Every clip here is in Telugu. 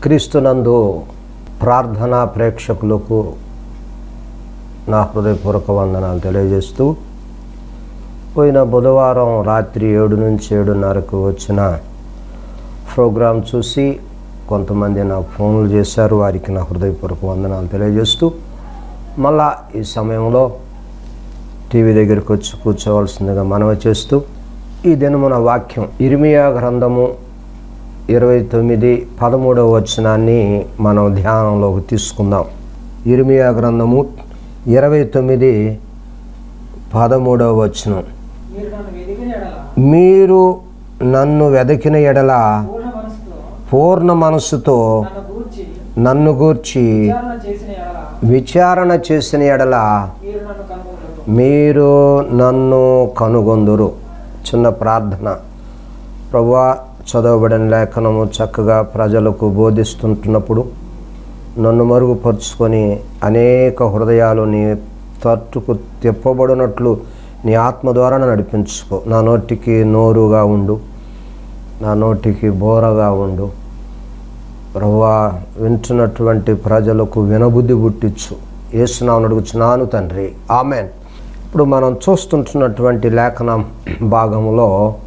క్రీస్తునందు ప్రార్థనా ప్రేక్షకులకు నా హృదయపూర్వక వందనాలు తెలియజేస్తూ పోయిన బుధవారం రాత్రి ఏడు నుంచి ఏడున్నరకు వచ్చిన ప్రోగ్రాం చూసి కొంతమంది నాకు ఫోన్లు చేశారు వారికి నా హృదయపూర్వక వందనాలు తెలియజేస్తూ మళ్ళా ఈ సమయంలో టీవీ దగ్గరికి వచ్చి కూర్చోవలసిందిగా మనవి చేస్తూ ఈ దినమున వాక్యం ఇర్మియా గ్రంథము ఇరవై తొమ్మిది పదమూడవ వచనాన్ని మనం ధ్యానంలోకి తీసుకుందాం ఇర్మియా గ్రంథము ఇరవై తొమ్మిది పదమూడవ వచనం మీరు నన్ను వెదికిన ఎడల మీరు నన్ను వెదకిన ఎడల పూర్ణ మనసుతో పూర్ణ మనస్సుతో నన్ను గూర్చి నన్ను గూర్చి విచారణ చేసిన ఎడల విచారణ చేసిన ఎడల మీరు నన్ను కనుగొనరు మీరు నన్ను కనుగొందురు చిన్న ప్రార్థన ప్రభా చదవబడిన లేఖనము చక్కగా ప్రజలకు బోధిస్తుంటున్నప్పుడు నన్ను మరుగుపరుచుకొని అనేక హృదయాలు నీ తట్టుకు తిప్పబడినట్లు నీ ఆత్మ ద్వారా నడిపించుకో నా నోటికి నోరుగా ఉండు నా నోటికి బోరగా ఉండు ప్రభువా వింటున్నటువంటి ప్రజలకు వినబుద్ధి పుట్టించు ఏసునామని అడుగుచున్నాను తండ్రి ఆమెన్ ఇప్పుడు మనం చూస్తుంటున్నటువంటి లేఖనం భాగంలో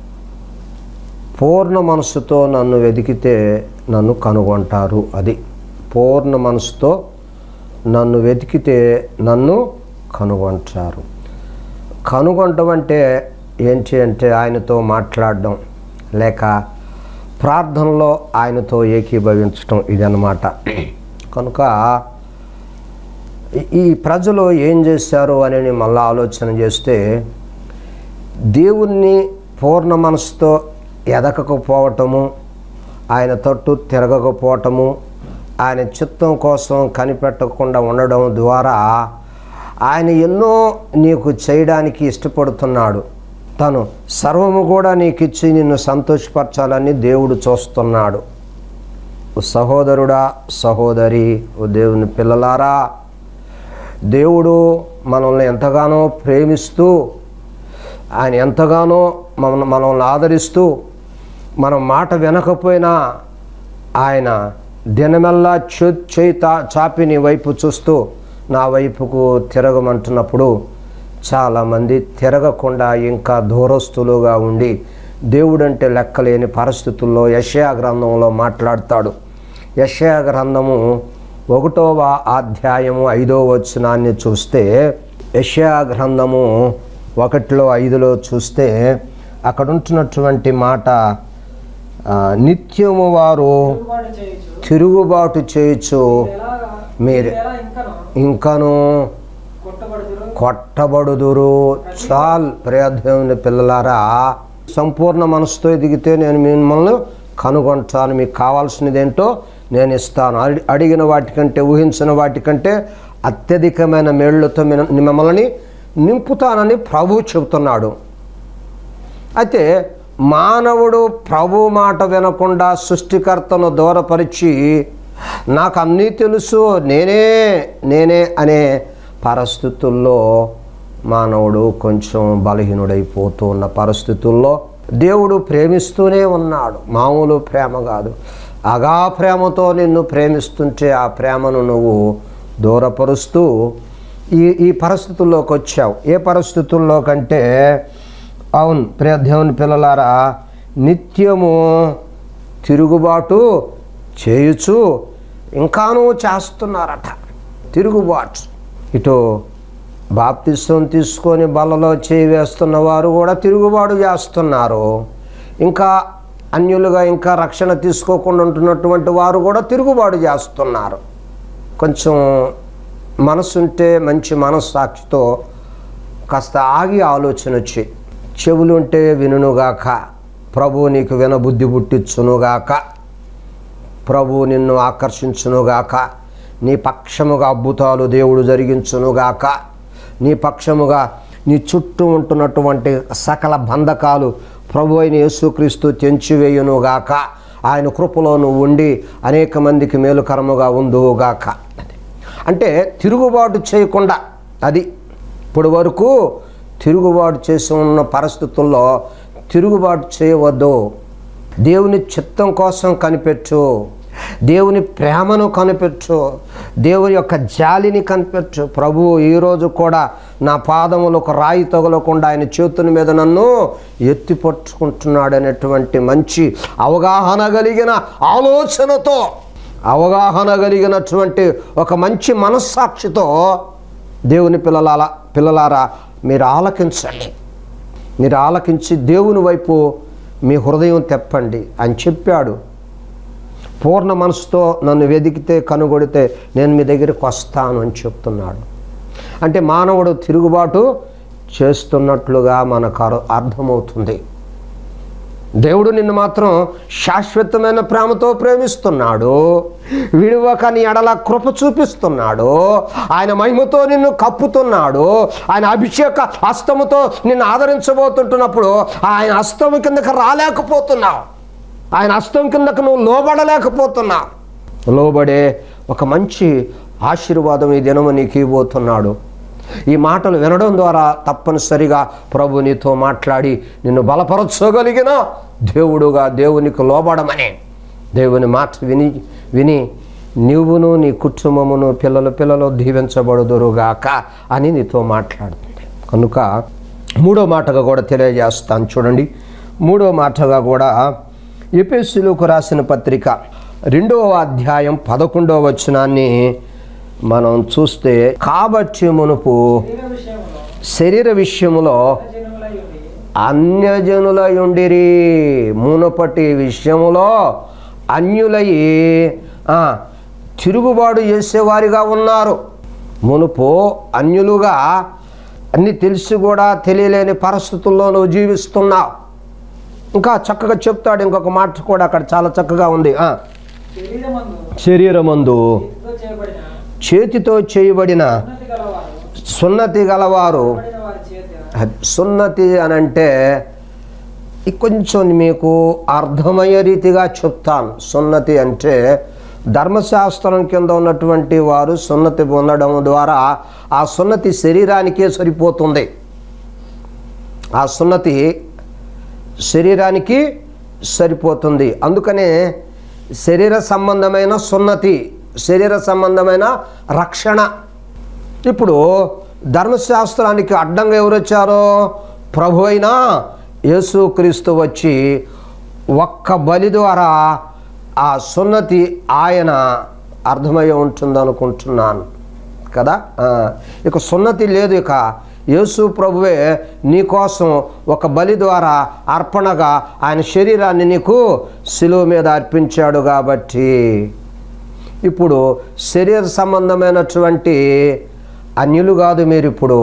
పూర్ణ మనసుతో నన్ను వెతికితే నన్ను కనుగొంటారు అది పూర్ణ మనసుతో నన్ను వెతికితే నన్ను కనుగొంటారు కనుగొనటం అంటే ఏంటి అంటే ఆయనతో మాట్లాడడం లేక ప్రార్థనలో ఆయనతో ఏకీభవించటం ఇదన్నమాట కనుక ఈ- ఈ ప్రజలు ఏం చేశారు అని మళ్ళీ ఆలోచన చేస్తే దేవుణ్ణి పూర్ణ మనసుతో ఎదగకపోవటము ఆయన తట్టు తిరగకపోవటము ఆయన చిత్తం కోసం కనిపెట్టకుండా ఉండడం ద్వారా ఆయన ఎన్నో నీకు చేయడానికి ఇష్టపడుతున్నాడు తను సర్వము కూడా నీకు ఇచ్చి నిన్ను సంతోషపరచాలని దేవుడు చూస్తున్నాడు ఓ సహోదరుడా సహోదరి ఓ దేవుని పిల్లలారా దేవుడు మనల్ని ఎంతగానో ప్రేమిస్తూ ఆయన ఎంతగానో మన మనల్ని ఆదరిస్తూ మనం మాట వినకపోయినా ఆయన దినమెల్లా చే చేయి తా- చాపి నీ వైపు చూస్తూ నా వైపుకు తిరగమంటున్నప్పుడు చాలామంది తిరగకుండా ఇంకా దూరస్తులుగా ఉండి దేవుడంటే లెక్కలేని పరిస్థితుల్లో యషయా గ్రంథంలో మాట్లాడతాడు యషయా గ్రంథము ఒకటవ అధ్యాయము ఐదో వచనాన్ని చూస్తే యషయా గ్రంథము ఒకటిలో ఐదులో చూస్తే అక్కడ ఉంటున్నటువంటి మాట ఆ, నిత్యము వారు తిరుగుబాటు చేయొచ్చు తిరుగుబాటు చేయొచ్చు ఎలాగా మీరు- ఎలా ఇంకను ఇంకను కొట్టబడుదురు కొట్టబడుదురు చాల్ ప్రియదేవుని పిల్లలారా సంపూర్ణ మనసుతో ఎదిగితే నేను మిమ్మల్ని కనుగొంటాను మీకు కావాల్సినది ఏంటో నేను ఇస్తాను అడి- అడిగిన వాటికంటే ఊహించిన వాటికంటే అత్యధికమైన మేళ్లతో మిన- మిమ్మల్ని నింపుతానని ప్రభువు చెబుతున్నాడు అయితే మానవుడు ప్రభు మాట వినకుండా సృష్టికర్తను దూరపరిచి నాకు అన్నీ తెలుసు నేనే నేనే అనే పరిస్థితుల్లో మానవుడు కొంచెం బలహీనుడైపోతూ ఉన్న పరిస్థితుల్లో దేవుడు ప్రేమిస్తూనే ఉన్నాడు మామూలు ప్రేమ కాదు అగా ప్రేమతో నిన్ను ప్రేమిస్తుంటే ఆ ప్రేమను నువ్వు దూరపరుస్తూ ఈ ఈ పరిస్థితుల్లోకి వచ్చావు ఏ పరిస్థితుల్లో కంటే అవును ప్రియ దేవుని పిల్లలారా నిత్యము తిరుగుబాటు చేయుచు ఇంకానూ చేస్తున్నారట తిరుగుబాటు ఇటు బాప్తిస్వం తీసుకొని బలలో చేయి వేస్తున్న వారు కూడా తిరుగుబాటు చేస్తున్నారు ఇంకా అన్యులుగా ఇంకా రక్షణ తీసుకోకుండా ఉంటున్నటువంటి వారు కూడా తిరుగుబాటు చేస్తున్నారు కొంచెం మనసుంటే మంచి మనస్సాక్షితో కాస్త ఆగి ఆలోచన వచ్చి చెవులుంటే వినుగాక ప్రభు నీకు వినబుద్ధి పుట్టించునుగాక ప్రభు నిన్ను ఆకర్షించునుగాక నీ పక్షముగా అద్భుతాలు దేవుడు జరిగించునుగాక నీ పక్షముగా నీ చుట్టూ ఉంటున్నటువంటి సకల బంధకాలు ప్రభు అయిన యేసుక్రీస్తు తెంచివేయునుగాక ఆయన కృపలో నువ్వు ఉండి అనేక మందికి మేలుకరముగా ఉందువుగాక అంటే తిరుగుబాటు చేయకుండా అది ఇప్పుడు వరకు తిరుగుబాటు చేసి ఉన్న పరిస్థితుల్లో తిరుగుబాటు చేయవద్దు దేవుని చిత్తం కోసం కనిపెట్టు దేవుని ప్రేమను కనిపెట్టు దేవుని యొక్క జాలిని కనిపెట్టు ప్రభువు ఈరోజు కూడా నా పాదములకు రాయి తగలకుండా ఆయన చేతుల మీద నన్ను ఎత్తి పట్టుకుంటున్నాడు అనేటువంటి మంచి అవగాహన కలిగిన ఆలోచనతో అవగాహన కలిగినటువంటి ఒక మంచి మనస్సాక్షితో దేవుని పిల్లల పిల్లలారా మీరు ఆలకించండి మీరు ఆలకించి దేవుని వైపు మీ హృదయం తెప్పండి అని చెప్పాడు పూర్ణ మనసుతో నన్ను వెదికితే కనుగొడితే నేను మీ దగ్గరికి వస్తాను అని చెప్తున్నాడు అంటే మానవుడు తిరుగుబాటు చేస్తున్నట్లుగా మనకు అర్- అర్థమవుతుంది దేవుడు నిన్ను మాత్రం శాశ్వతమైన ప్రేమతో ప్రేమిస్తున్నాడు విడువక నీ ఎడల కృప చూపిస్తున్నాడు ఆయన మహిమతో నిన్ను కప్పుతున్నాడు ఆయన అభిషేక హస్తముతో నిన్ను ఆదరించబోతుంటున్నప్పుడు ఆయన హస్తం కిందకి రాలేకపోతున్నావు ఆయన హస్తం కిందకు నువ్వు లోబడలేకపోతున్నావు లోబడే ఒక మంచి ఆశీర్వాదం ఈ దినము నీకు ఇవ్వబోతున్నాడు ఈ మాటలు వినడం ద్వారా తప్పనిసరిగా ప్రభు నీతో మాట్లాడి నిన్ను బలపరచగలిగిన దేవుడుగా దేవునికి లోబడమని దేవుని మాట విని విని నీవును నీ కుటుంబమును పిల్లలు పిల్లలు దీవించబడుదురుగాక అని నీతో మాట్లాడుతుంది కనుక మూడో మాటగా కూడా తెలియజేస్తాను చూడండి మూడో మాటగా కూడా ఎపిఎస్సులకు రాసిన పత్రిక రెండవ అధ్యాయం పదకొండవ వచనాన్ని మనం చూస్తే కాబట్టి మునుపు శరీర విషయంలో శరీర విషయములో జనులై ఉండి అన్యజనులయుండిరి మునుపటి విషయములో అన్యులై ఆ, తిరుగుబాటు చేసేవారిగా ఉన్నారు మునుపు అన్యులుగా అన్ని తెలిసి కూడా తెలియలేని పరిస్థితుల్లో నువ్వు జీవిస్తున్నావు ఇంకా చక్కగా చెప్తాడు ఇంకొక మాట కూడా అక్కడ చాలా చక్కగా ఉంది ఆ, శరీరమందు శరీరమందు చేతితో చేయబడిన చేతితో చేయబడిన ఉన్నతి గలవారు సున్నతి గలవారు పడిన వారి చేత అది సున్నతి అని అంటే ఇ- కొంచెం మీకు అర్థమయ్యే రీతిగా చెప్తాను సున్నతి అంటే ధర్మశాస్త్రం కింద ఉన్నటువంటి వారు సున్నతి పొందడం ద్వారా ఆ సున్నతి శరీరానికే సరిపోతుంది ఆ సున్నతి శరీరానికి సరిపోతుంది అందుకనే శరీర సంబంధమైన సున్నతి శరీర సంబంధమైన రక్షణ ఇప్పుడు ధర్మశాస్త్రానికి అడ్డంగా ఎవరు వచ్చారో ప్రభు అయిన యేసుక్రీస్తు వచ్చి ఒక్క బలి ద్వారా ఆ సున్నతి ఆయన అర్థమయ్యే ఉంటుంది అనుకుంటున్నాను కదా ఆ, ఇక సున్నతి లేదు ఇక యేసు ప్రభువే నీ కోసం ఒక బలి ద్వారా అర్పణగా ఆయన శరీరాన్ని నీకు శిలువ మీద అర్పించాడు కాబట్టి ఇప్పుడు శరీర సంబంధమైనటువంటి అన్యులు కాదు మీరు ఇప్పుడు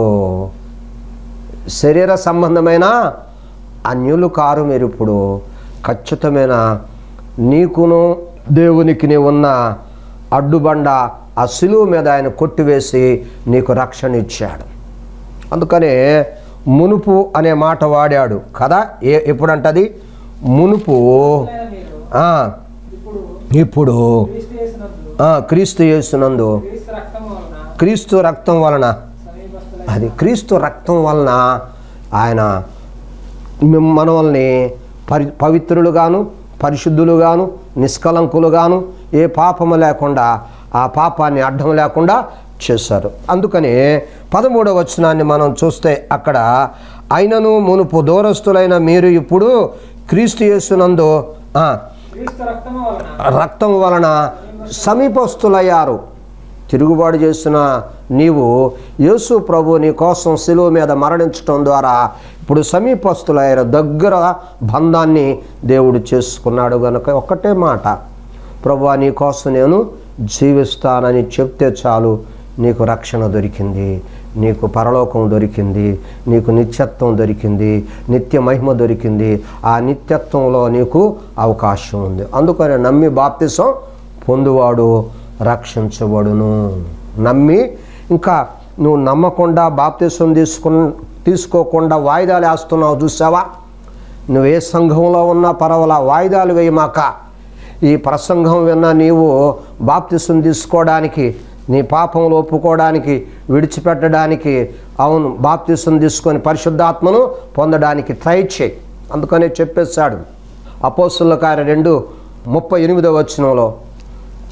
శరీర సంబంధమైన అన్యులు కారు మీరు ఇప్పుడు ఖచ్చితమైన నీకును దేవునికి నీ ఉన్న అడ్డుబండ ఆ సిలువు మీద ఆయన కొట్టివేసి నీకు రక్షణ ఇచ్చాడు అందుకనే మునుపు అనే మాట వాడాడు కదా ఏ ఎప్పుడంటది మునుపు అయిన మీరు ఆ, ఇప్పుడు ఇప్పుడు క్రీస్తు యేసునందు ఆ, క్రీస్తు యేసునందు క్రీస్తు రక్తం వలన క్రీస్తు రక్తం వలన సమీపస్తులై అది క్రీస్తు రక్తం వలన ఆయన మిమ్- మనల్ని పరి పవిత్రులుగాను పరిశుద్ధులుగాను నిష్కలంకులుగాను ఏ పాపము లేకుండా ఆ పాపాన్ని అడ్డం లేకుండా చేశారు అందుకని పదమూడవ వచనాన్ని మనం చూస్తే అక్కడ అయినను మునుపు దూరస్తులైన మీరు ఇప్పుడు క్రీస్తు యేసునందు ఆ, క్రీస్తు రక్తము వలన రక్తం వలన సమీపస్తులయ్యారు తిరుగుబాటు చేసిన నీవు యేసు ప్రభు నీ కోసం శిలువ మీద మరణించటం ద్వారా ఇప్పుడు సమీపస్తులయ్యారు దగ్గర బంధాన్ని దేవుడు చేసుకున్నాడు గనుక ఒక్కటే మాట ప్రభు నీ కోసం నేను జీవిస్తానని చెప్తే చాలు నీకు రక్షణ దొరికింది నీకు పరలోకం దొరికింది నీకు నిత్యత్వం దొరికింది నిత్య మహిమ దొరికింది ఆ నిత్యత్వంలో నీకు అవకాశం ఉంది అందుకని నమ్మి బాప్తిసం పొందువాడు రక్షించబడును నమ్మి ఇంకా నువ్వు నమ్మకుండా బాప్తిసం తీసుకు తీసుకోకుండా వాయిదాలు వేస్తున్నావు చూసావా నువ్వు ఏ సంఘంలో ఉన్నా పర్వాలా వాయిదాలు వేయమాక ఈ ప్రసంగం విన్న నీవు బాప్తిసం తీసుకోవడానికి నీ పాపములు ఒప్పుకోవడానికి విడిచిపెట్టడానికి అవును బాప్తిసం తీసుకొని పరిశుద్ధాత్మను పొందడానికి ట్రై చేయి అందుకనే చెప్పేశాడు అపోస్తుల కార్య రెండు ముప్పై ఎనిమిదవ వచనంలో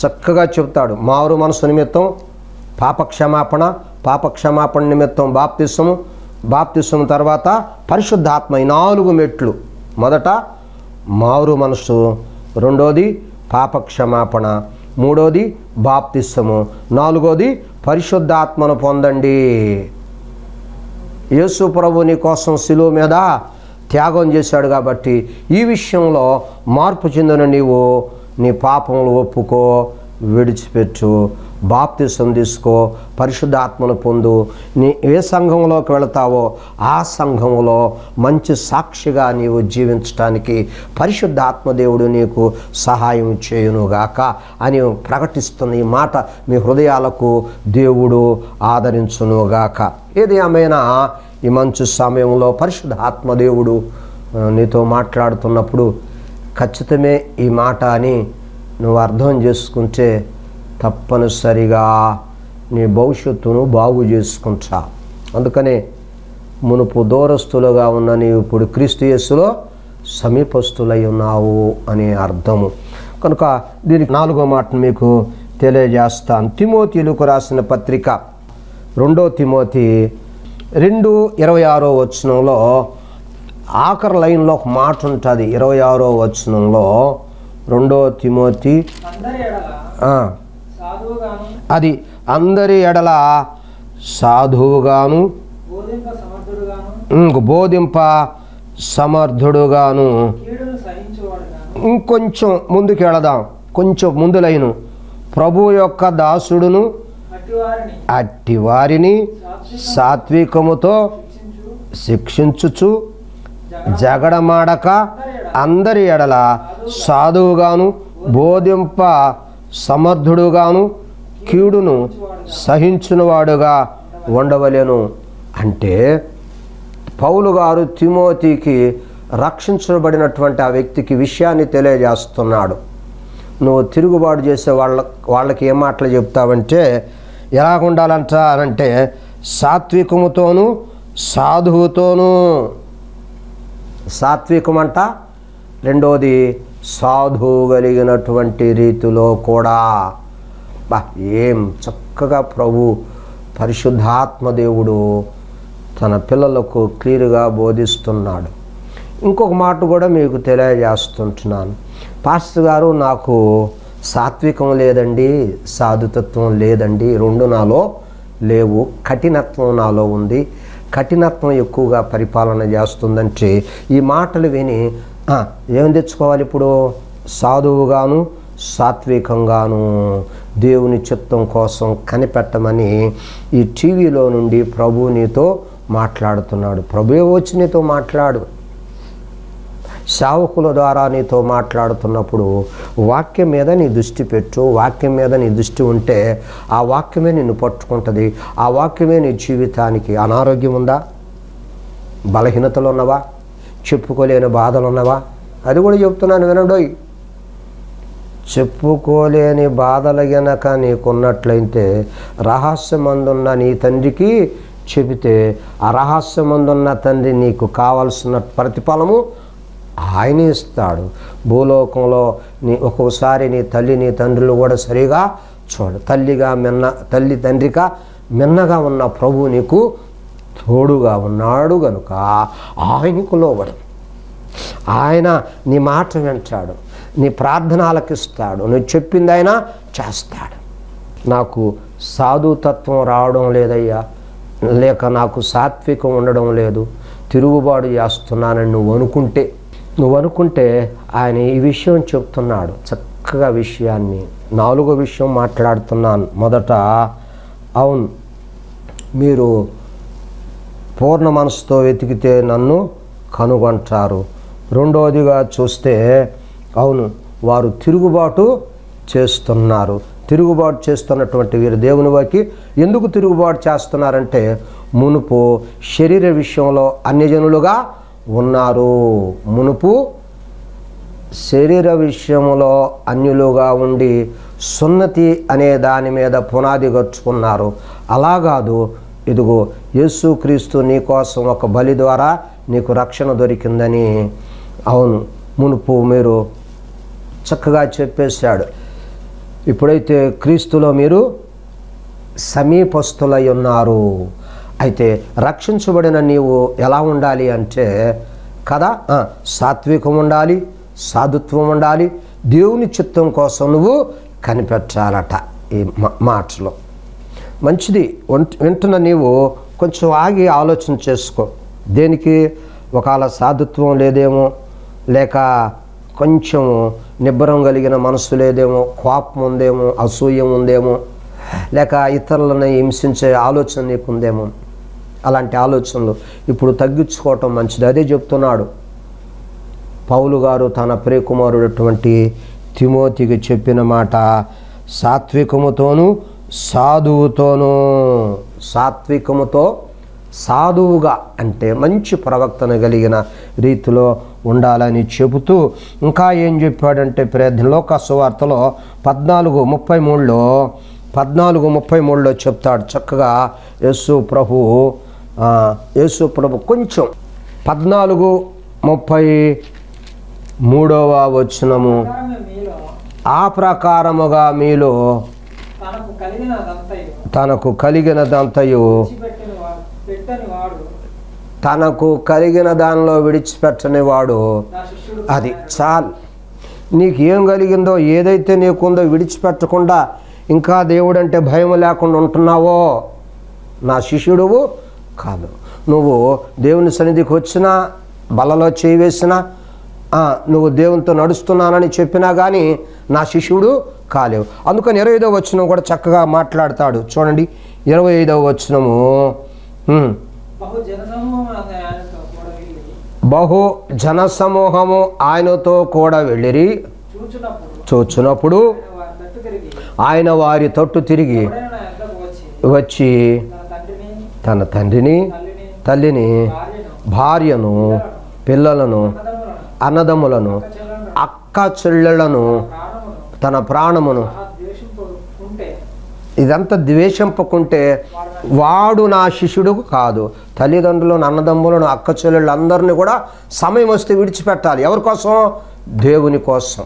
చక్కగా చెప్తాడు మారు మనసు నిమిత్తం పాపక్షమాపణ పాపక్షమాపణ నిమిత్తం బాప్తిస్వము బాప్తిస్వము తర్వాత పరిశుద్ధాత్మ ఈ నాలుగు మెట్లు మొదట మారు మనసు రెండోది పాపక్షమాపణ మూడోది బాప్తిస్వము నాలుగోది పరిశుద్ధాత్మను పొందండి యేసు ప్రభు నీ కోసం శిలువ మీద త్యాగం చేశాడు కాబట్టి ఈ విషయంలో మార్పు చెందిన నీవు నీ పాపములు ఒప్పుకో విడిచిపెట్టు బాప్తిసం తీసుకో పరిశుద్ధాత్మను పొందు నీ ఏ సంఘంలోకి వెళతావో ఆ సంఘంలో మంచి సాక్షిగా నీవు జీవించటానికి పరిశుద్ధాత్మ దేవుడు నీకు సహాయం చేయునుగాక అని ప్రకటిస్తున్న ఈ మాట మీ హృదయాలకు దేవుడు ఆదరించునుగాక ఏది ఏమైనా ఈ మంచు సమయంలో పరిశుద్ధ ఆత్మదేవుడు ఆ, నీతో మాట్లాడుతున్నప్పుడు ఖచ్చితమే ఈ మాట అని నువ్వు అర్థం చేసుకుంటే తప్పనిసరిగా నీ భవిష్యత్తును బాగు చేసుకుంటా అందుకనే మునుపు దూరస్తులుగా ఉన్న నీవు ఇప్పుడు క్రీస్తు యేసులో సమీపస్తులై ఉన్నావు అనే అర్థము కనుక దీనికి నాలుగో మాటను మీకు తెలియజేస్తాను తిమోతిలకు రాసిన పత్రిక రెండో తిమోతి రెండు ఇరవై ఆరో వచనంలో ఆఖరి లైన్లో ఒక మాట ఉంటుంది ఇరవై ఆరో వచనంలో రెండో తిమోతి అందరి ఎడల ఆ, సాధువుగాను అది అందరి ఎడల సాధువుగాను బోధింప సమర్థుడుగాను ఇంక బోధింప సమర్థుడుగాను కీడును సహించువాడుగాను ఇంకొంచెం ముందుకు వెళదాం కొంచెం ముందు లైను ప్రభు యొక్క దాసుడును అట్టివారిని అట్టి వారిని సాత్వికముతో శిక్షించు శిక్షించుచు జగడ జగడమాడక అందరి ఎడల సాధువుగాను బోధింప సమర్థుడుగాను కీడును సహించునవాడుగా ఉండవలెను అంటే పౌలు గారు తిమోతికి రక్షించబడినటువంటి ఆ వ్యక్తికి విషయాన్ని తెలియజేస్తున్నాడు నువ్వు తిరుగుబాటు చేసే వాళ్ళ వాళ్ళకి ఏం మాటలు చెప్తావంటే ఎలా ఉండాలంట అంటే సాత్వికముతోనూ సాధువుతోనూ సాత్వికం అంట రెండోది సాధువు కలిగినటువంటి రీతిలో కూడా బా ఏం చక్కగా ప్రభు పరిశుద్ధాత్మ దేవుడు తన పిల్లలకు క్లియర్గా బోధిస్తున్నాడు ఇంకొక మాట కూడా మీకు తెలియజేస్తుంటున్నాను పాస్టర్ గారు నాకు సాత్వికం లేదండి సాధుతత్వం లేదండి రెండు నాలో లేవు కఠినత్వం నాలో ఉంది కఠినత్వం ఎక్కువగా పరిపాలన చేస్తుందంటే ఈ మాటలు విని "ఆ, ఏం తెచ్చుకోవాలి ఇప్పుడు సాధువుగాను సాత్వికంగాను దేవుని చిత్తం కోసం కనిపెట్టమని ఈ టీవీలో నుండి ప్రభు నీతో మాట్లాడుతున్నాడు ప్రభువే వచ్చి నీతో మాట్లాడు సేవకుల ద్వారా నీతో మాట్లాడుతున్నప్పుడు వాక్యం మీద నీ దృష్టి పెట్టు వాక్యం మీద నీ దృష్టి ఉంటే ఆ వాక్యమే నిన్ను పట్టుకుంటుంది ఆ వాక్యమే నీ జీవితానికి అనారోగ్యం ఉందా బలహీనతలు ఉన్నవా చెప్పుకోలేని బాధలు ఉన్నవా అది కూడా చెప్తున్నాను వినండోయ్ చెప్పుకోలేని బాధలు గనక నీకున్నట్లయితే రహస్యమందున్న నీ తండ్రికి చెబితే ఆ రహస్యమందున్న తండ్రి నీకు కావలసిన ప్రతిఫలము ఆయన ఇస్తాడు భూలోకంలో నీ ఒక్కొక్కసారి నీ తల్లి నీ తండ్రులు కూడా సరిగా చూడు తల్లిగా మిన్న తల్లి తండ్రిగా మిన్నగా ఉన్న ప్రభు నీకు తోడుగా ఉన్నాడు గనుక ఆయనకు లోబడు ఆయన నీ మాట వింటాడు నీ ప్రార్థన ఆలకిస్తాడు నువ్వు చెప్పింది ఆయన చేస్తాడు నాకు సాధుతత్వం రావడం లేదయ్యా లేక నాకు సాత్వికం ఉండడం లేదు తిరుగుబాటు చేస్తున్నానని నువ్వు అనుకుంటే నువ్వు అనుకుంటే ఆయన ఈ విషయం చెప్తున్నాడు చక్కగా విషయాన్ని నాలుగో విషయం మాట్లాడుతున్నాను మొదట అవును మీరు పూర్ణ మనసుతో వెతికితే నన్ను కనుగొంటారు రెండవదిగా చూస్తే అవును వారు తిరుగుబాటు చేస్తున్నారు తిరుగుబాటు చేస్తున్నటువంటి వీరు దేవుని వాకి ఎందుకు తిరుగుబాటు చేస్తున్నారంటే మునుపు శరీర విషయంలో అన్యజనులుగా ఉన్నారు మునుపు శరీర విషయంలో అన్యులుగా ఉండి సున్నతి అనే దాని మీద పునాది గచ్చుకున్నారు అలా కాదు ఇదిగో యేసుక్రీస్తు నీ కోసం ఒక బలి ద్వారా నీకు రక్షణ దొరికిందని అవును మునుపు మీరు చక్కగా చెప్పేశాడు ఇప్పుడైతే క్రీస్తులో మీరు సమీపస్తులై ఉన్నారు అయితే రక్షించబడిన నీవు ఎలా ఉండాలి అంటే కదా ఆ, సాత్వికం ఉండాలి సాధుత్వం ఉండాలి దేవుని చిత్తం కోసం నువ్వు కనిపెట్టాలట ఈ మా- మాటలో మంచిది వంట- వింటున్న నీవు కొంచెం ఆగి ఆలోచన చేసుకో దేనికి ఒకవేళ సాధుత్వం లేదేమో లేక కొంచెం నిబ్బరం కలిగిన మనసు లేదేమో కోపం ఉందేమో అసూయం ఉందేమో లేక ఇతరులను హింసించే ఆలోచన నీకుందేమో అలాంటి ఆలోచనలు ఇప్పుడు తగ్గించుకోవటం మంచిది అదే చెప్తున్నాడు పౌలు గారు తన ప్రియకుమారుడటువంటి తిమోతికి చెప్పిన మాట సాత్వికముతోనూ సాధువుతోనూ సాత్వికముతో సాధువుగా అంటే మంచి ప్రవక్తన కలిగిన రీతిలో ఉండాలని చెబుతూ ఇంకా ఏం చెప్పాడంటే ప్రయత్నంలో సువార్తలో పద్నాలుగు ముప్పై మూడులో పద్నాలుగు ముప్పై మూడులో చెప్తాడు చక్కగా యేసు ప్రభు ఆ, యేసు ప్రభు కొంచెం పద్నాలుగు ముప్పై మూడవ వచనము ప్రకారమే మీలో ఆ ప్రకారముగా మీలో తనకు కలిగినదంతయు తనకు కలిగినదంతయు విడిచిపెట్టని వాడు పెట్టని వాడు తనకు కలిగిన దానిలో విడిచిపెట్టని వాడు నా శిష్యుడు అది చాలు నీకు ఏం కలిగిందో ఏదైతే నీకుందో విడిచిపెట్టకుండా ఇంకా దేవుడంటే భయం లేకుండా ఉంటున్నావో నా శిష్యుడువు కాదు నువ్వు దేవుని సన్నిధికి వచ్చినా బలలో చేయి వేసినా ఆ, నువ్వు దేవునితో నడుస్తున్నానని చెప్పినా కానీ నా శిష్యుడు కాలేవు అందుకని ఇరవై ఐదవ వచనం కూడా చక్కగా మాట్లాడతాడు చూడండి ఇరవై ఐదవ వచనము ఉమ్. బహు జనసమూహం ఆయనతో కూడా వెళ్ళి బహు జనసమూహము ఆయనతో కూడా వెళ్ళిరి చూచున్నప్పుడు చూచున్నప్పుడు ఆయన వారి తట్టు తిరిగి ఆయన వారి తట్టు తిరిగి ఎవడైనా నా యొద్దకు వచ్చి వచ్చి తన తండ్రిని తన తండ్రిని తల్లిని తల్లిని భార్యను భార్యను పిల్లలను అన్నదమ్ములను అన్నదమ్ములను చెల్లెలను అక్క చెల్లెలను ప్రాణమును తన ప్రాణమును సహా ద్వేషింపు ఉంటే ఇదంతా ద్వేషింపకుంటే వాడు నా శిష్యుడు కాదు తల్లిదండ్రులను అన్నదమ్ములను అక్క చెల్లెళ్ళు అందరినీ కూడా సమయం వస్తే విడిచిపెట్టాలి ఎవరి కోసం దేవుని కోసం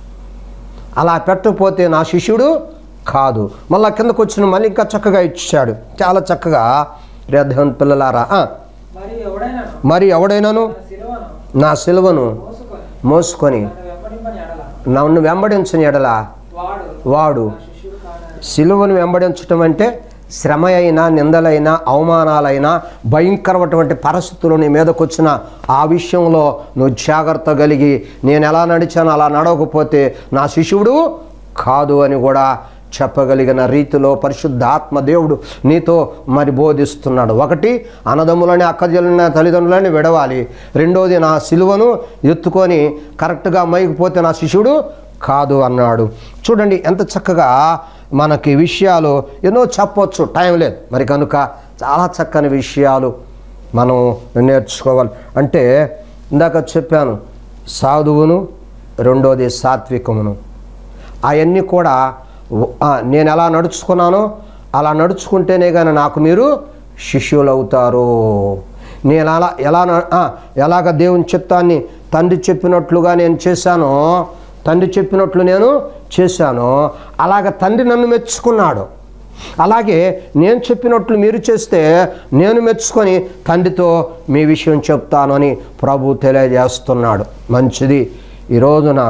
అలా పెట్టకపోతే నా శిష్యుడు కాదు మళ్ళా కిందకు వచ్చిన మళ్ళీ ఇంకా చక్కగా ఇచ్చాడు చాలా చక్కగా రేదేవన్ పిల్లలారా ఆ, మరి ఎవడైనా మరి ఎవడైనాను తన శిలువను నా సిలువను మోసుకొని మోసుకొని నన్ను వెంబడింపని ఎడల నన్ను వెంబడించిన ఎడల వాడు వాడు నా శిష్యుడు కానని సిలువను వెంబడించటం అంటే శ్రమ అయినా నిందలైనా అవమానాలైనా భయంకరమైనటువంటి పరిస్థితులు నీ మీదకు వచ్చిన ఆ విషయంలో నువ్వు జాగ్రత్త కలిగి నేను ఎలా నడిచాను అలా నడవకపోతే నా శిష్యుడు కాదు అని కూడా చెప్పగలిగిన రీతిలో పరిశుద్ధ ఆత్మ దేవుడు నీతో మరి బోధిస్తున్నాడు ఒకటి అన్నదమ్ములని అక్కజల్లని తల్లిదండ్రులని విడవాలి రెండోది నా సిలువను ఎత్తుకొని కరెక్ట్గా మైకపోతే నా శిష్యుడు కాదు అన్నాడు చూడండి ఎంత చక్కగా మనకి విషయాలు ఎన్నో చెప్పొచ్చు టైం లేదు మరి కనుక చాలా చక్కని విషయాలు మనం నేర్చుకోవాలి అంటే ఇందాక చెప్పాను సాధువును రెండోది సాత్వికమును అవన్నీ కూడా వ- ఆ, నేను ఎలా నడుచుకున్నానో అలా నడుచుకుంటేనే కానీ నాకు మీరు శిష్యులు అవుతారు నేను అలా ఎలా న- ఆ, ఎలాగ దేవుని చిత్తాన్ని తండ్రి చెప్పినట్లుగా నేను చేశానో తండ్రి చెప్పినట్లు నేను చేశానో అలాగ తండ్రి నన్ను మెచ్చుకున్నాడు అలాగే నేను చెప్పినట్లు మీరు చేస్తే నేను మెచ్చుకొని తండ్రితో మీ విషయం చెప్తాను అని ప్రభు తెలియజేస్తున్నాడు మంచిది ఈ రోజున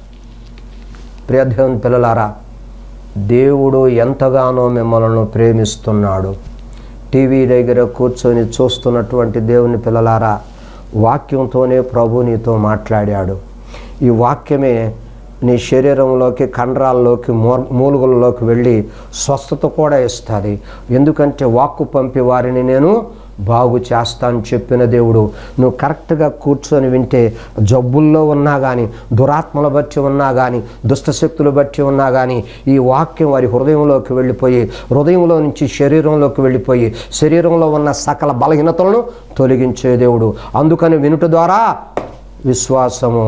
ప్రియదేవుని పిల్లలారా దేవుడు ఎంతగానో మిమ్మల్ని ప్రేమిస్తున్నాడు టీవీ దగ్గర కూర్చొని చూస్తున్నటువంటి దేవుని పిల్లలారా వాక్యంతోనే ప్రభు నీతో మాట్లాడాడు ఈ వాక్యమే నీ శరీరంలోకి కండరాల్లోకి మూ- మూలుగులలోకి వెళ్ళి స్వస్థత కూడా ఇస్తుంది ఎందుకంటే వాక్కు పంపి వారిని నేను బాగు చేస్తాను చెప్పిన దేవుడు నువ్వు కరెక్ట్గా కూర్చొని వింటే జబ్బుల్లో ఉన్నా కానీ దురాత్మల బట్టి ఉన్నా కానీ దుష్టశక్తులు బట్టి ఉన్నా కానీ ఈ వాక్యం వారి హృదయంలోకి వెళ్ళిపోయి హృదయంలో నుంచి శరీరంలోకి వెళ్ళిపోయి శరీరంలో ఉన్న సకల బలహీనతలను తొలగించే దేవుడు అందుకని వినుట ద్వారా విశ్వాసము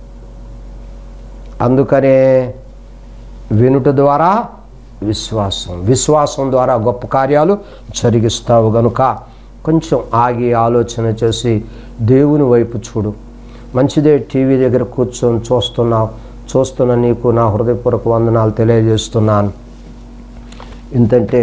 అందుకనే వినుట ద్వారా విశ్వాసం విశ్వాసం ద్వారా గొప్ప కార్యాలు జరిగిస్తావు గనుక కొంచెం ఆగి ఆలోచన చేసి దేవుని వైపు చూడు మంచిదే టీవీ దగ్గర కూర్చొని చూస్తున్నావు చూస్తున్న నీకు నా హృదయపూర్వక వందనాలు తెలియజేస్తున్నాను ఇంతంటే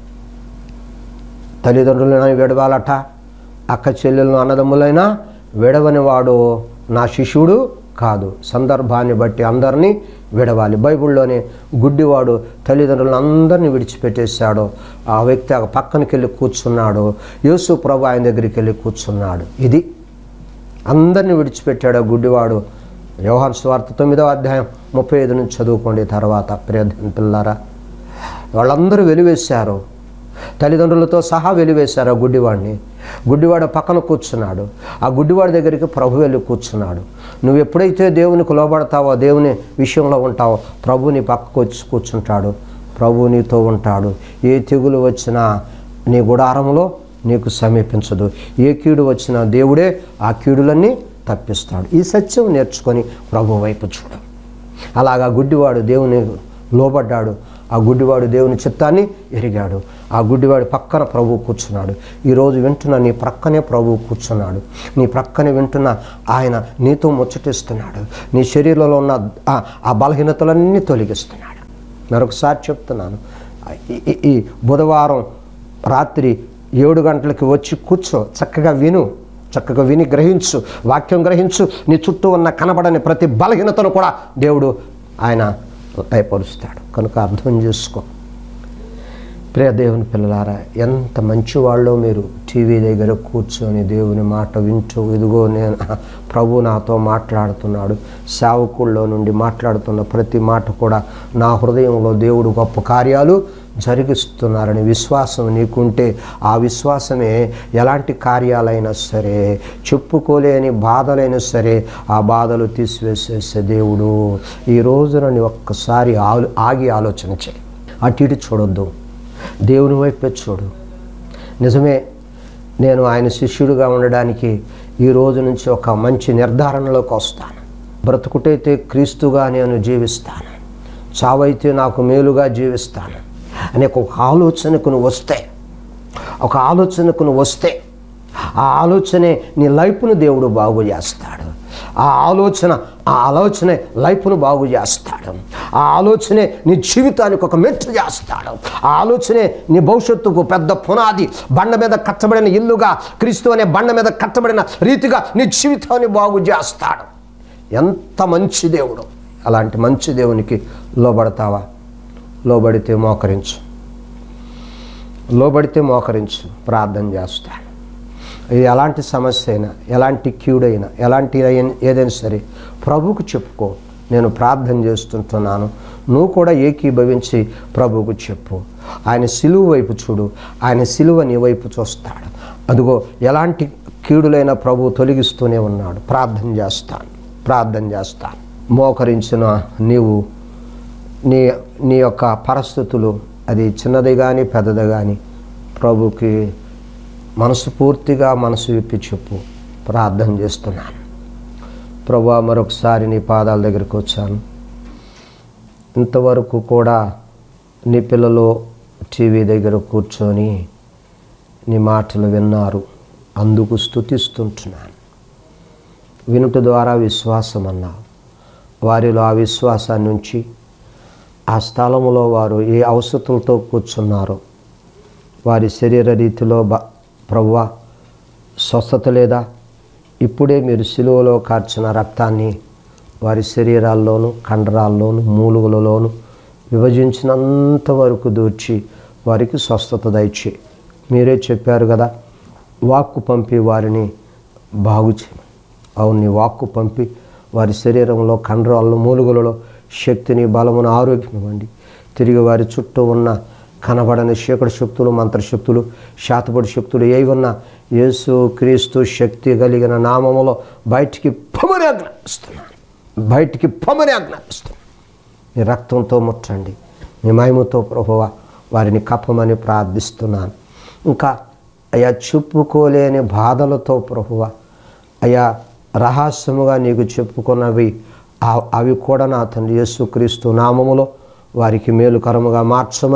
తల్లిదండ్రులైనా విడవాలట అక్క చెల్లెలను అన్నదమ్ములైనా విడవని వాడు నా శిష్యుడు కాదు సందర్భాన్ని బట్టి అందరినీ విడవాలి బైబిల్లోనే గుడ్డివాడు తల్లిదండ్రులను అందరినీ విడిచిపెట్టేశాడు ఆ వ్యక్తి ఆ పక్కనకి వెళ్ళి కూర్చున్నాడు యేసు ప్రభు ఆయన దగ్గరికి వెళ్ళి కూర్చున్నాడు ఇది అందరిని విడిచిపెట్టాడు ఆ గుడ్డివాడు యోహాన్ స్వార్థ తొమ్మిదో అధ్యాయం ముప్పై ఐదు నుంచి చదువుకోండి తర్వాత ప్రియమైన పిల్లారా వాళ్ళందరూ వెలివేశారు తల్లిదండ్రులతో సహా వెలివేశారు ఆ గుడ్డివాడిని గుడ్డివాడు పక్కన కూర్చున్నాడు ఆ గుడ్డివాడి దగ్గరికి ప్రభు వెళ్ళి కూర్చున్నాడు నువ్వు ఎప్పుడైతే దేవునికి లోబడతావో దేవుని విషయంలో ఉంటావో ప్రభు నీ పక్కకు వచ్చి కూర్చుంటాడు ప్రభు నీతో ఉంటాడు ఏ తెగులు వచ్చినా నీ గుడారంలో నీకు సమీపించదు ఏ కీడు వచ్చినా దేవుడే ఆ కీడులన్నీ తప్పిస్తాడు ఈ సత్యం నేర్చుకొని ప్రభు వైపు చూడు అలాగా గుడ్డివాడు దేవుని లోబడ్డాడు ఆ గుడ్డివాడు దేవుని చిత్తాన్ని ఎరిగాడు ఆ గుడ్డివాడి పక్కన ప్రభు కూర్చున్నాడు ఈరోజు వింటున్న నీ ప్రక్కనే ప్రభు కూర్చున్నాడు నీ ప్రక్కనే వింటున్న ఆయన నీతో ముచ్చటిస్తున్నాడు నీ శరీరంలో ఉన్న ఆ- ఆ బలహీనతలన్నీ తొలగిస్తున్నాడు మరొకసారి చెప్తున్నాను ఈ- ఈ- ఈ బుధవారం రాత్రి ఏడు గంటలకి వచ్చి కూర్చో చక్కగా విను చక్కగా విని గ్రహించు వాక్యం గ్రహించు నీ చుట్టూ ఉన్న కనబడని ప్రతి బలహీనతను కూడా దేవుడు ఆయన లయపరుస్తాడు కనుక అర్థం చేసుకో ప్రియ దేవుని పిల్లలారా ఎంత మంచి వాళ్ళో మీరు టీవీ దగ్గర కూర్చొని దేవుని మాట వింటూ ఇదిగో నేను ప్రభు నాతో మాట్లాడుతున్నాడు సేవకుల్లో నుండి మాట్లాడుతున్న ప్రతి మాట కూడా నా హృదయంలో దేవుడు గొప్ప కార్యాలు జరిగిస్తున్నారని విశ్వాసం నీకుంటే ఆ విశ్వాసమే ఎలాంటి కార్యాలైనా సరే చెప్పుకోలేని బాధలైనా సరే ఆ బాధలు తీసివేసేసే దేవుడు ఈ రోజున నీ ఒక్కసారి ఆలు ఆగి ఆలోచన చేయి అటు ఇటు చూడొద్దు దేవుని వైపే చూడు నిజమే నేను ఆయన శిష్యుడిగా ఉండడానికి ఈ రోజు నుంచి ఒక మంచి నిర్ధారణలోకి వస్తాను బ్రతుకుటైతే క్రీస్తుగా నేను జీవిస్తాను చావైతే నాకు మేలుగా జీవిస్తాను అనే ఒక ఆలోచనకు నువ్వు వస్తే ఒక ఆలోచనకు నువ్వు వస్తే ఆ ఆలోచనే నీ లైఫ్ను దేవుడు బాగు చేస్తాడు ఆ ఆలోచన ఆ ఆలోచనే లైఫ్ను బాగు చేస్తాడు ఆ ఆలోచనే నీ జీవితానికి ఒక మెట్టు చేస్తాడు ఆ ఆలోచనే నీ భవిష్యత్తుకు పెద్ద పునాది బండ మీద కట్టబడిన ఇల్లుగా క్రీస్తు అనే బండ మీద కట్టబడిన రీతిగా నీ జీవితాన్ని బాగు చేస్తాడు ఎంత మంచి దేవుడు అలాంటి మంచి దేవునికి లోబడతావా లోబడితే మోకరించు లోబడితే మోకరించు ప్రార్థన చేస్తాను ఇది ఎలాంటి సమస్య అయినా ఎలాంటి క్యూడైనా ఎలాంటి అయిన- ఏదైనా సరే ప్రభువుకు చెప్పుకో నేను ప్రార్థన చేస్తుంటున్నాను నువ్వు కూడా ఏకీభవించి ప్రభువుకు చెప్పు ఆయన సిలువ వైపు చూడు ఆయన సిలువ నీ వైపు చూస్తాడు అదిగో ఎలాంటి కీడులైన ప్రభు తొలగిస్తూనే ఉన్నాడు ప్రార్థన చేస్తాను ప్రార్థన చేస్తాను మోకరించిన నీవు నీ నీ యొక్క పరిస్థితులు అది చిన్నది కానీ పెద్దది కానీ ప్రభుకి మనసు పూర్తిగా మనసు విప్పి చెప్పు ప్రార్థన చేస్తున్నాను ప్రభు మరొకసారి నీ పాదాల దగ్గరికి వచ్చాను ఇంతవరకు కూడా నీ పిల్లలు టీవీ దగ్గర కూర్చొని నీ మాటలు విన్నారు అందుకు స్థుతిస్తుంటున్నాను వినుట ద్వారా విశ్వాసం అన్నావు వారిలో ఆ విశ్వాసాన్ని ఉంచి ఆ స్థలములో వారు ఏ అవసరతలతో కూర్చున్నారో వారి శరీర రీతిలో బ ప్రవ్వ స్వస్థత లేదా ఇప్పుడే మీరు సిలువలో కార్చిన రక్తాన్ని వారి శరీరాల్లోనూ కండరాల్లోనూ మూలుగులలోనూ విభజించినంత వరకు దూర్చి వారికి స్వస్థత దయచే మీరే చెప్పారు కదా వాక్కు పంపి వారిని బాగు చేయ అవును నీ వాక్కు పంపి వారి శరీరంలో కండరాల్లో మూలుగులలో శక్తిని బలమును ఆరోగ్యం ఇవ్వండి తిరిగి వారి చుట్టూ ఉన్న కనబడని శేకడ శక్తులు మంత్రశక్తులు శాతపడి శక్తులు ఏవి ఉన్నా యేసు క్రీస్తు శక్తి కలిగిన నామములో బయటికి పొమని ఆజ్ఞాపిస్తున్నాను బయటికి పొమని ఆజ్ఞాపిస్తున్నాను నీ రక్తంతో ముట్టండి మీ మహిమతో ప్రభువ వారిని కప్పమని ప్రార్థిస్తున్నాను ఇంకా అయా చెప్పుకోలేని బాధలతో ప్రభువ అయా రహస్యముగా నీకు చెప్పుకున్నవి ఆ- అవి కూడా నా తండ్రి యేసుక్రీస్తు నామములో వారికి మేలుకరముగా మార్చమని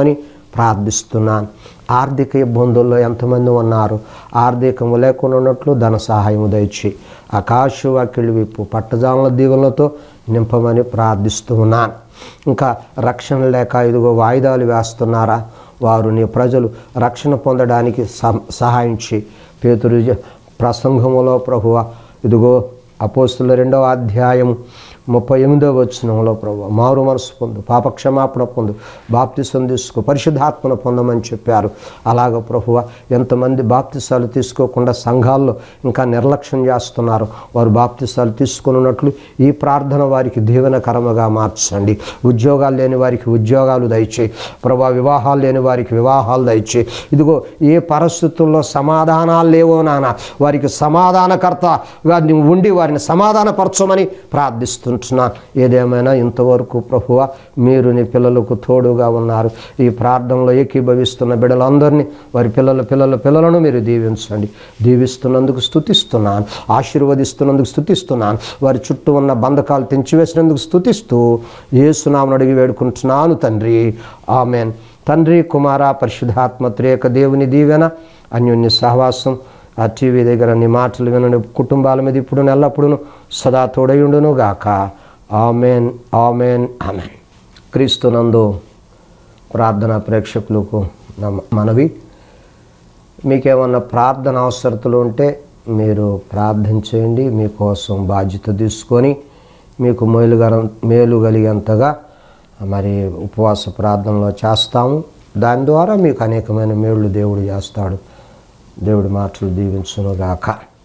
ప్రార్థిస్తున్నాను ఆర్థిక ఇబ్బందుల్లో ఎంతమంది ఉన్నారు ఆర్థికము లేకుండా ఉన్నట్లు ధన సహాయము దయచి ఆకాశవాక్యులు విప్పు పట్టజాముల దీవులతో నింపమని ప్రార్థిస్తూ ఉన్నాను ఇంకా రక్షణ లేక ఇదిగో వాయిదాలు వేస్తున్నారా వారు నీ ప్రజలు రక్షణ పొందడానికి సహ- సహాయించి పేతురు జ- ప్రసంగములో ప్రభువ ఇదిగో అపోస్తుల రెండవ అధ్యాయం ముప్పై ఎనిమిదవ వచనంలో ప్రభు మారు మనసు పొందు పాపక్షమాపణ పొందు బాప్తిసం తీసుకో పరిశుద్ధాత్మను పొందమని చెప్పారు అలాగ ప్రభువ ఎంతమంది బాప్తిసాలు తీసుకోకుండా సంఘాల్లో ఇంకా నిర్లక్ష్యం చేస్తున్నారు వారు బాప్తిసాలు తీసుకున్నట్లు ఈ ప్రార్థన వారికి దీవెనకరముగా మార్చండి ఉద్యోగాలు లేని వారికి ఉద్యోగాలు దయచేయి ప్రభా వివాహాలు లేని వారికి వివాహాలు దయచేయి ఇదిగో ఏ పరిస్థితుల్లో సమాధానాలు లేవో నాన్న వారికి సమాధానకర్తగా నువ్వు ఉండి వారిని సమాధానపరచమని ప్రార్థిస్తున్నాను ఏదేమైనా ఇంతవరకు ప్రభువ మీరు నీ పిల్లలకు తోడుగా ఉన్నారు ఈ ప్రార్థనలో ఏకీభవిస్తున్న బిడ్డలందరినీ వారి పిల్లల పిల్లల పిల్లలను మీరు దీవించండి దీవిస్తున్నందుకు స్తుతిస్తున్నాను ఆశీర్వదిస్తున్నందుకు స్తుతిస్తున్నాను వారి చుట్టూ ఉన్న బంధకాలు తెంచివేసినందుకు స్తుతిస్తూ ఏసునామను అడిగి వేడుకుంటున్నాను తండ్రి ఆమెన్ తండ్రి కుమార పరిశుద్ధాత్మ త్రేక దేవుని దీవెన అన్యోన్య సహవాసం ఆ టీవీ దగ్గర నీ మాటలు వినని కుటుంబాల మీద ఇప్పుడు ఎల్లప్పుడూ సదా తోడయుండును గాక ఆమెన్ ఆమెన్ ఆమెన్ క్రీస్తునందు ప్రార్థనా ప్రేక్షకులకు నా మనవి మీకేమన్నా ప్రార్థన అవసరతలు ఉంటే మీరు ప్రార్థన చేయండి మీకోసం బాధ్యత తీసుకొని మీకు మేలుగా మేలు కలిగేంతగా మరి ఉపవాస ప్రార్థనలో చేస్తాము దాని ద్వారా మీకు అనేకమైన మేళ్ళు దేవుడు చేస్తాడు దేవుడి మాటలు దీవించునుగాక